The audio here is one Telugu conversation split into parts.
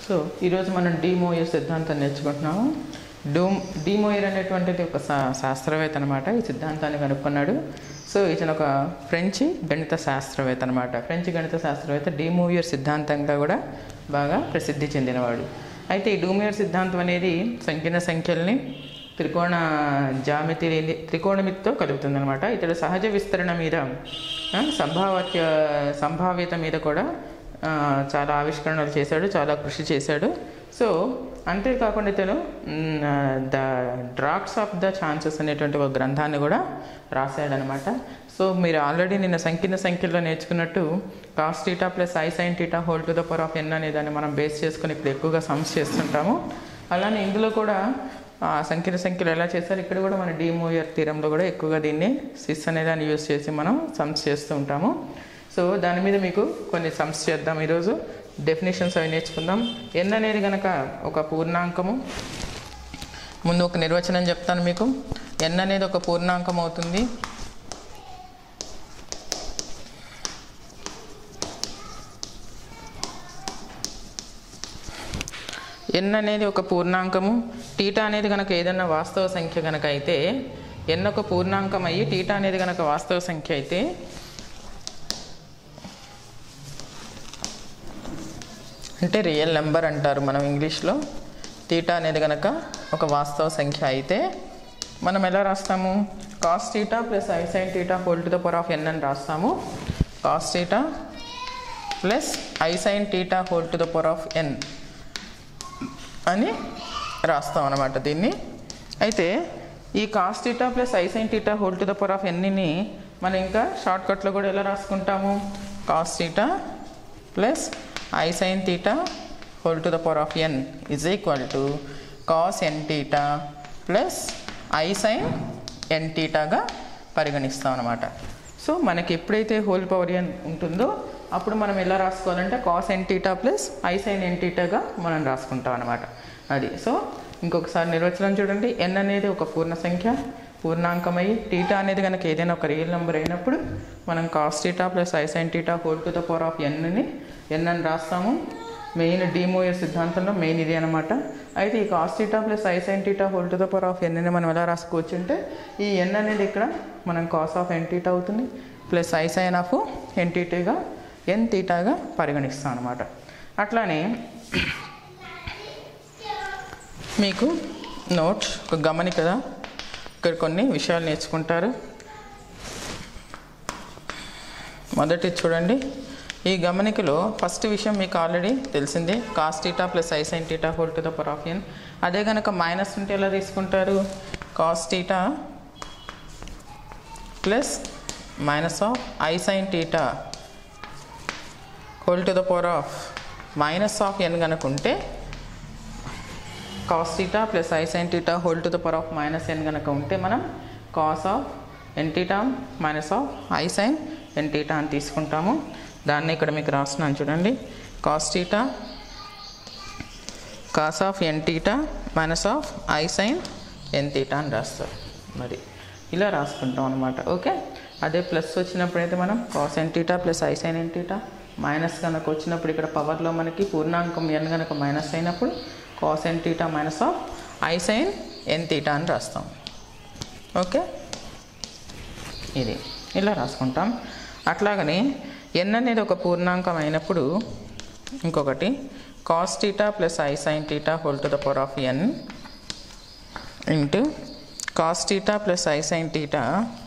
సో ఈరోజు మనం డీమోయర్ సిద్ధాంతం నేర్చుకుంటున్నాము డోమ్ డీమోయర్ అనేటువంటిది ఒక శా- శాస్త్రవేత్త అనమాట ఈ సిద్ధాంతాన్ని కనుక్కున్నాడు సో ఇతను ఒక ఫ్రెంచ్ గణిత శాస్త్రవేత్త అనమాట ఫ్రెంచ్ గణిత శాస్త్రవేత్త డీమోయర్ సిద్ధాంతంగా కూడా బాగా ప్రసిద్ధి చెందినవాడు అయితే ఈ డూమియర్ సిద్ధాంతం అనేది సంకీర్ణ సంఖ్యల్ని త్రికోణ జామితి త్రికోణమితితో కలుగుతుందనమాట ఇతడు సహజ విస్తరణ మీద ఆ, సంభావ్య సంభావ్యత మీద కూడా ఆ, చాలా ఆవిష్కరణలు చేశాడు చాలా కృషి చేశాడు సో అంతేకాకుండా ఇతను the drax of the chances అనేటువంటి ఒక గ్రంథాన్ని కూడా రాశాడనమాట సో మీరు ఆల్రెడీ నిన్న సంకీర్ణ సంఖ్యలో నేర్చుకున్నట్టు cos theta plus i sine theta whole to the power of n అనే దాన్ని మనం బేస్ చేసుకుని ఇప్పుడు ఎక్కువగా సమ్స్ చేస్తుంటాము అలానే ఇందులో కూడా ఆ సంకీర్ణ సంఖ్యలు ఎలా చేశారు ఇక్కడ కూడా మన డీమోయర్ తీరంలో కూడా ఎక్కువగా దీన్ని సిస్ అనే దాన్ని యూజ్ చేసి మనం సమ్స్ చేస్తూ ఉంటాము సో దాని మీద మీకు కొన్ని సమ్స్ చేద్దాం ఈరోజు డెఫినేషన్స్ అవి నేర్చుకుందాం ఎన్ అనేది కనుక ఒక పూర్ణాంకము ముందు ఒక నిర్వచనం చెప్తాను మీకు ఎన్ అనేది ఒక పూర్ణాంకం అవుతుంది ఎన్ అనేది ఒక పూర్ణాంకము టీటా అనేది కనుక ఏదన్నా వాస్తవ సంఖ్య కనుక అయితే ఎన్ ఒక పూర్ణాంకం అయ్యి టీటా అనేది కనుక వాస్తవ సంఖ్య అయితే అంటే రియల్ నెంబర్ అంటారు మనం ఇంగ్లీష్లో టీటా అనేది కనుక ఒక వాస్తవ సంఖ్య అయితే మనం ఎలా రాస్తాము cos theta plus i sine theta whole to the power of n అని రాస్తాము cos theta plus i sine theta whole to the power of n అని రాస్తాం అన్నమాట దీన్ని అయితే ఈ cos theta plus i sine theta whole to the power of ఎన్ని మనం ఇంకా షార్ట్కట్లో కూడా ఎలా రాసుకుంటాము cos theta plus i sine theta whole to the power of n is equal to cos n theta plus i sine n టీటాగా పరిగణిస్తాం అనమాట సో మనకి ఎప్పుడైతే హోల్ పవర్ ఎన్ ఉంటుందో అప్పుడు మనం ఎలా రాసుకోవాలంటే cos n theta plus i sine n టీటాగా మనం రాసుకుంటాం అనమాట అది సో ఇంకొకసారి నిర్వచనం చూడండి ఎన్ అనేది ఒక పూర్ణ సంఖ్య పూర్ణాంకమై టీటా అనేది కనుక ఏదైనా ఒక రియల్ నెంబర్ అయినప్పుడు మనం cos theta plus i sine theta whole to the power of ఎన్ని ఎన్ అని రాస్తాము మెయిన్ డీమోయర్ సిద్ధాంతంలో మెయిన్ ఇది అనమాట అయితే ఈ cos theta plus i sine theta whole to the power of n మనం ఎలా రాసుకోవచ్చు అంటే ఈ ఎన్ అనేది ఇక్కడ మనం కాస్ ఆఫ్ ఎన్ టీటా అవుతుంది plus i sine of n టీటీగా ఎన్ తీటాగా పరిగణిస్తాం అనమాట అట్లానే మీకు నోట్స్ ఒక గమనికగా ఇక్కడ కొన్ని విషయాలు నేర్చుకుంటారు మొదటి చూడండి ఈ గమనికలో ఫస్ట్ విషయం మీకు ఆల్రెడీ తెలిసిందే cos theta plus i sine theta whole to the power of n అదే కనుక మైనస్ ఉంటే ఎలా తీసుకుంటారు cos theta plus minus of i sine theta whole to the power of minus of n కనుక ఉంటే cos theta plus i sine theta whole to the power of minus n కనుక ఉంటే మనం cos of n theta minus of i sine n theta అని తీసుకుంటాము దాన్ని ఇక్కడ మీకు రాస్తున్నాను చూడండి cos theta cos of n theta minus of i sine n theta అని రాస్తారు మరి ఇలా రాసుకుంటాం అనమాట ఓకే అదే ప్లస్ వచ్చినప్పుడైతే మనం cos n theta plus i sine n theta minus కనుక వచ్చినప్పుడు ఇక్కడ పవర్లో మనకి పూర్ణాంకం ఎన్ కనుక మైనస్ అయినప్పుడు cos n theta minus of i sine n theta అని రాస్తాం ఓకే ఇది ఇలా రాసుకుంటాం అట్లాగనే ఎన్ అనేది ఒక పూర్ణాంకం అయినప్పుడు ఇంకొకటి cos theta plus i sine theta whole to the power of n into cos theta plus i sine theta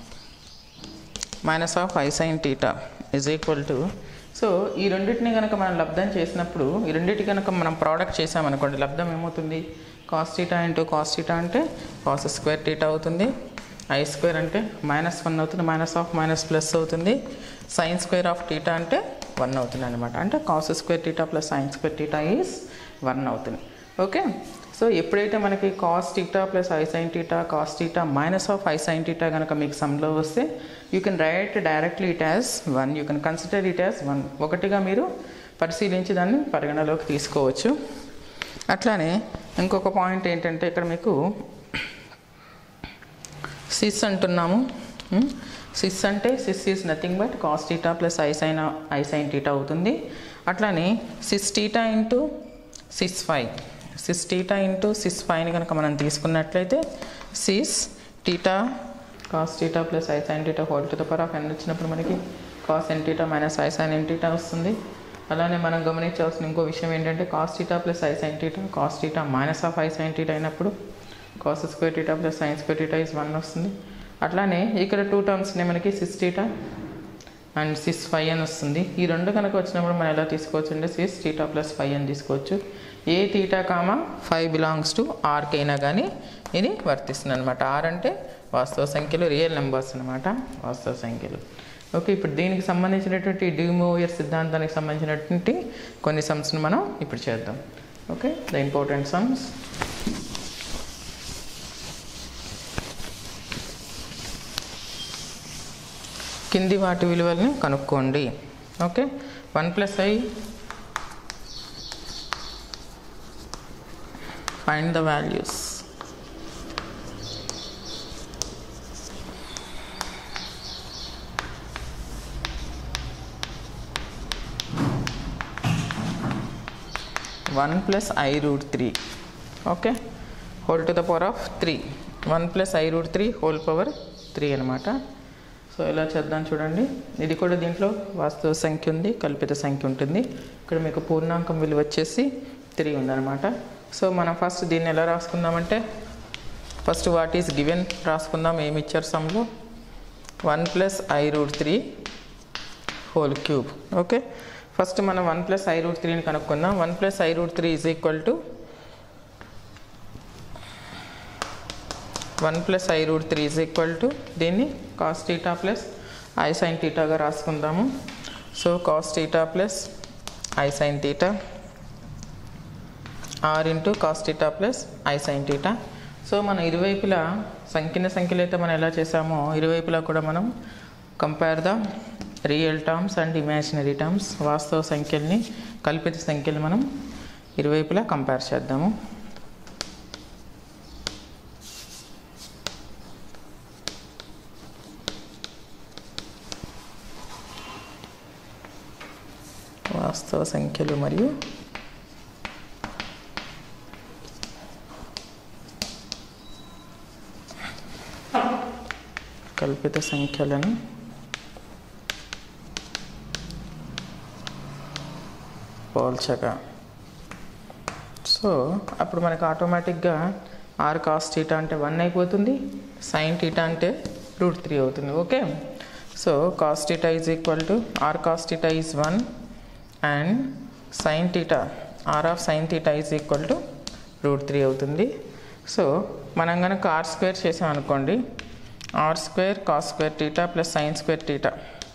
minus of i sine theta is equal to so ఈ రెండింటిని కనుక మనం లబ్ధం చేసినప్పుడు ఈ రెండింటి కనుక మనం ప్రోడక్ట్ చేసామనుకోండి లబ్ధం ఏమవుతుంది cos theta into cos theta అంటే కాస్ స్క్వేర్ టీటా అవుతుంది ఐ స్క్వేర్ అంటే మైనస్ వన్ అవుతుంది మైనస్ ఆఫ్ మైనస్ ప్లస్ అవుతుంది సైన్ స్క్వేర్ ఆఫ్ టీటా అంటే వన్ అవుతుంది అనమాట అంటే cos square theta plus sine square theta is one అవుతుంది ఓకే సో ఎప్పుడైతే మనకి cos theta plus i sine theta cos theta minus of i sine theta కనుక మీకు సమ్లో వస్తే you can write directly it as one you can consider it as one ఒకటిగా మీరు పరిశీలించి దాన్ని పరిగణలోకి తీసుకోవచ్చు అట్లానే ఇంకొక పాయింట్ ఏంటంటే ఇక్కడ మీకు సిస్ అంటున్నాము సిస్ అంటే cis is nothing but cos theta plus i sine i sine theta అవుతుంది అట్లానే cis theta into cis five cis theta into cis ఫైవ్ని కనుక మనం తీసుకున్నట్లయితే cis theta cos theta plus i sine theta whole to the power of n వచ్చినప్పుడు మనకి cos n theta minus i sine n theta వస్తుంది అలానే మనం గమనించాల్సిన ఇంకో విషయం ఏంటంటే cos theta plus i sine theta cos theta minus of i sine theta అయినప్పుడు cos square theta plus sine square theta is one వస్తుంది అట్లానే ఇక్కడ టూ టర్మ్స్ని మనకి cis theta and cis five అని వస్తుంది ఈ రెండు కనుక వచ్చినప్పుడు మనం ఎలా తీసుకోవచ్చు అంటే సిస్ టీటా ప్లస్ ఫైవ్ అని తీసుకోవచ్చు ఏ theta comma five belongs to ఆర్కి అయినా కానీ ఇది వర్తిస్తుంది అనమాట ఆర్ అంటే వాస్తవ సంఖ్యలు రియల్ నెంబర్స్ అనమాట వాస్తవ సంఖ్యలు ఓకే ఇప్పుడు దీనికి సంబంధించినటువంటి డిమూవియర్ సిద్ధాంతానికి సంబంధించినటువంటి కొన్ని సమ్స్ని మనం ఇప్పుడు చేద్దాం ఓకే ద ఇంపార్టెంట్ సమ్స్ కింది వాటి విలువల్ని కనుక్కోండి okay one plus i find the values one plus i root three okay whole to the power of three one plus i root three whole power three అనమాట సో ఇలా చేద్దాం చూడండి ఇది కూడా దీంట్లో వాస్తవ సంఖ్య ఉంది కల్పిత సంఖ్య ఉంటుంది ఇక్కడ మీకు పూర్ణాంకం విలువ వచ్చేసి త్రీ ఉందన్నమాట సో మనం ఫస్ట్ దీన్ని ఎలా రాసుకుందామంటే ఫస్ట్ వాట్ ఈస్ గివెన్ రాసుకుందాం ఏమి ఇచ్చారు సమ్లో one plus i root three whole cube okay first మనం వన్ ప్లస్ ఐ రూట్ త్రీని కనుక్కుందాం one plus i root three is equal to one plus i root three is equal to దీన్ని cos theta plus i sine టీటాగా రాసుకుందాము so cos theta plus i sine theta r into cos theta plus i sine theta so మనం ఇరువైపులా సంకీర్ణ సంఖ్యలు అయితే మనం ఎలా చేసామో ఇరువైపులా కూడా మనం compare the real terms and imaginary terms వాస్తవ సంఖ్యల్ని కల్పిత సంఖ్యలు మనం ఇరువైపులా కంపేర్ చేద్దాము వాస్తవ సంఖ్యలు మరియు కల్పిత సంఖ్యలను పోల్చగా సో అప్పుడు మనకు ఆటోమేటిక్గా ఆర్ కాస్ టీటా అంటే వన్ అయిపోతుంది సైన్ టీటా అంటే రూట్ త్రీ అవుతుంది okay so cos theta is equal to r cos theta is one and sine theta r of sine theta is equal to root three అవుతుంది సో మనం కనుక ఆర్ స్క్వేర్ చేసాం అనుకోండి r square cos square theta plus sine square theta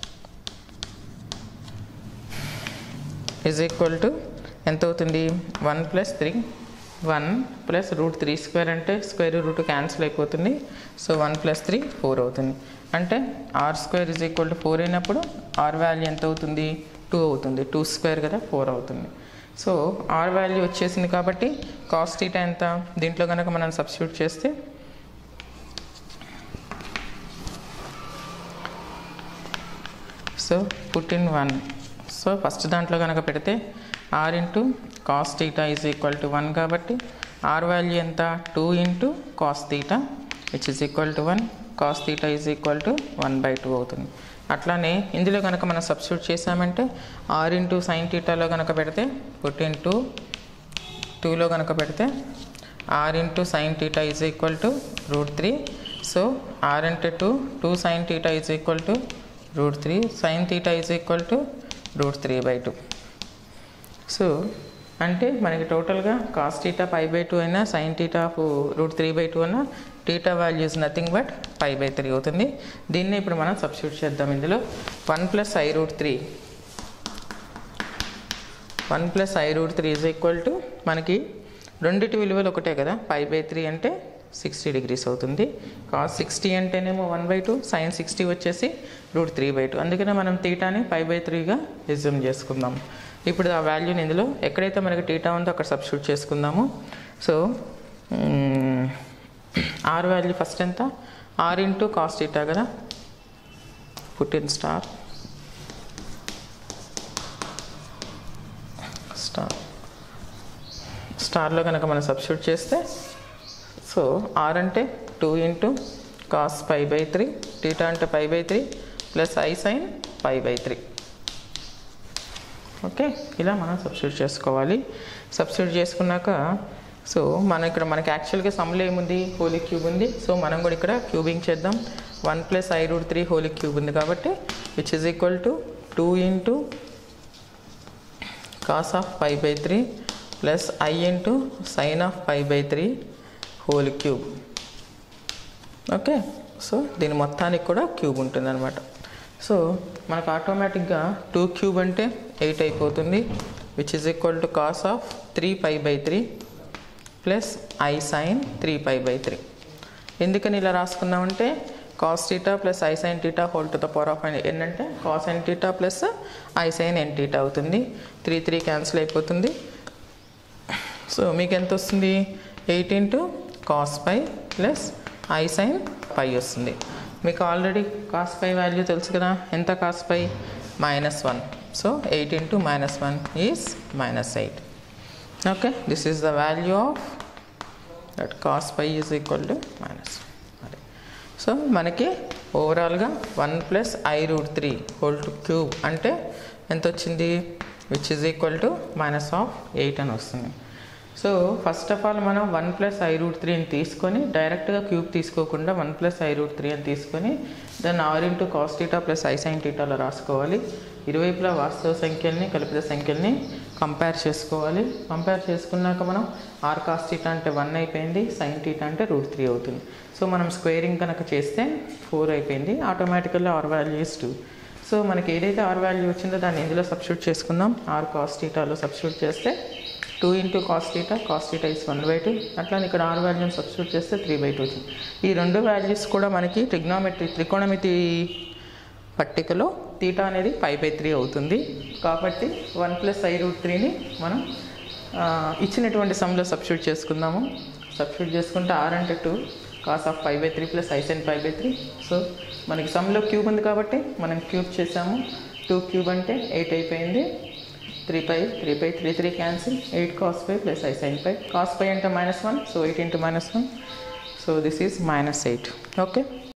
is equal to ఎంత అవుతుంది one plus three one plus root three square అంటే స్క్వేర్ రూట్ క్యాన్సిల్ అయిపోతుంది so one plus three four అవుతుంది అంటే r square is equal to four అయినప్పుడు ఆర్ వాల్యూ ఎంత అవుతుంది టూ అవుతుంది టూ స్క్వేర్ కదా ఫోర్ అవుతుంది సో ఆర్ వాల్యూ వచ్చేసింది కాబట్టి కాస్ట్ ఈటా ఎంత దీంట్లో కనుక మనం సబ్స్టిట్యూట్ చేస్తే so put in one so first దాంట్లో కనుక పెడితే r into cos theta is equal to one కాబట్టి ఆర్ వాల్యూ ఎంత two into cos theta which is equal to one cos theta is equal to one by two అవుతుంది అట్లానే ఇందులో కనుక మనం సబ్స్టిట్యూట్ చేసామంటే ఆర్ ఇంటూ సైన్ టీటాలో కనుక పెడితే పుట్ ఇంటూ టూలో కనుక పెడితే r into sine theta is equal to root three so r అంటే two two sine theta is equal to root three sine theta is equal to root three by two so అంటే మనకి టోటల్గా cos theta pi by two అయినా sine theta of root three by two అయినా theta values nothing but pi by three అవుతుంది దీన్ని ఇప్పుడు మనం సబ్స్టిట్యూట్ చేద్దాం ఇందులో one plus i root three one plus i root three is equal to మనకి రెండిటి విలువలు ఒకటే కదా పై బై త్రీ అంటే సిక్స్టీ డిగ్రీస్ అవుతుంది కాస్ సిక్స్టీ అంటేనేమో one by two sine sixty వచ్చేసి రూట్ త్రీ బై టూ అందుకనే మనం తీటాని పై బై త్రీగా రిజ్యూమ్ చేసుకుందాం ఇప్పుడు ఆ వాల్యూని ఇందులో ఎక్కడైతే మనకి టీటా ఉందో అక్కడ సబ్స్టిట్యూట్ చేసుకుందాము సో ఆర్ వాల్యూ ఫస్ట్ ఎంత ఆర్ ఇంటూ కాస్ టీటా కదా పుట్ ఇన్ స్టార్ స్టార్ స్టార్లో కనుక మనం సబ్స్టిట్యూట్ చేస్తే సో ఆర్ అంటే two into cos pi by three theta అంటే pi by three plus i sine pi by three okay ఇలా మనం సబ్స్టిట్యూట్ చేసుకోవాలి సబ్స్టిట్యూట్ చేసుకున్నాక సో మన ఇక్కడ మనకి యాక్చువల్గా సమ్లో ఏముంది హోలీ క్యూబ్ ఉంది సో మనం కూడా ఇక్కడ క్యూబింగ్ చేద్దాం one plus i root three whole cube ఉంది కాబట్టి which is equal to two into cos of pi by three plus i into sine of pi by three whole cube okay so దీని మొత్తానికి కూడా క్యూబ్ ఉంటుంది అనమాట సో మనకు ఆటోమేటిక్గా టూ క్యూబ్ అంటే ఎయిట్ అయిపోతుంది which is equal to cos of three pi by three plus i sine three pi by three ఎందుకని ఇలా రాసుకున్నామంటే cos theta plus i sine theta whole to the power of n అంటే cos n theta plus i sine n theta అవుతుంది త్రీ త్రీ క్యాన్సిల్ అయిపోతుంది సో మీకు ఎంత వస్తుంది eight into cos pi plus i sine pi వస్తుంది మీకు ఆల్రెడీ కాస్ పై వాల్యూ తెలుసు కదా ఎంత cos pi minus one so eight into minus one is minus eight okay this is the value of that cos pi is equal to minus అదే సో మనకి ఓవరాల్గా one plus i root three whole to cube అంటే ఎంత వచ్చింది which is equal to minus of eight అని వస్తుంది సో ఫస్ట్ ఆఫ్ ఆల్ మనం one plus i root three అని తీసుకొని డైరెక్ట్గా క్యూబ్ తీసుకోకుండా one plus i root three అని తీసుకొని దాన్ని r into cos theta plus i sine టీటాలో రాసుకోవాలి ఇరువైపులా వాస్తవ సంఖ్యల్ని కల్పిత సంఖ్యల్ని కంపేర్ చేసుకోవాలి కంపేర్ చేసుకున్నాక మనం ఆర్ కాస్ టీటా అంటే వన్ అయిపోయింది సైన్ టీటా అంటే రూట్ త్రీ అవుతుంది సో మనం స్క్వేరింగ్ కనుక చేస్తే ఫోర్ అయిపోయింది ఆటోమేటికల్గా ఆర్ వాల్యూస్ టూ సో మనకి ఏదైతే ఆర్ వాల్యూ వచ్చిందో దాన్ని ఇందులో సబ్స్టిట్యూట్ చేసుకుందాం ఆర్ కాస్ టీటాలో సబ్స్టిట్యూట్ చేస్తే two into cos theta cos theta is one by two అట్లా ఇక్కడ ఆర్ వాల్యూని సబ్స్టిట్యూట్ చేస్తే త్రీ బై టూ వచ్చింది ఈ రెండు వాల్యూస్ కూడా మనకి ట్రిగ్నోమెట్రీ త్రికోణమితి పట్టికలో తీటా అనేది ఫైవ్ బై త్రీ అవుతుంది కాబట్టి వన్ ప్లస్ ఐ రూట్ త్రీని మనం ఆ, ఇచ్చినటువంటి సమ్లో సబ్స్టిట్యూట్ చేసుకుందాము సబ్స్టిట్యూట్ చేసుకుంటే ఆర్ అంటే two cos of five by three plus i sine five by three so మనకి సమ్లో క్యూబ్ ఉంది కాబట్టి మనం క్యూబ్ చేసాము టూ క్యూబ్ అంటే ఎయిట్ అయిపోయింది three pi three pi three three cancel eight cos pi plus i sine pi cos pi అంటే minus one so eight into minus one so this is minus eight okay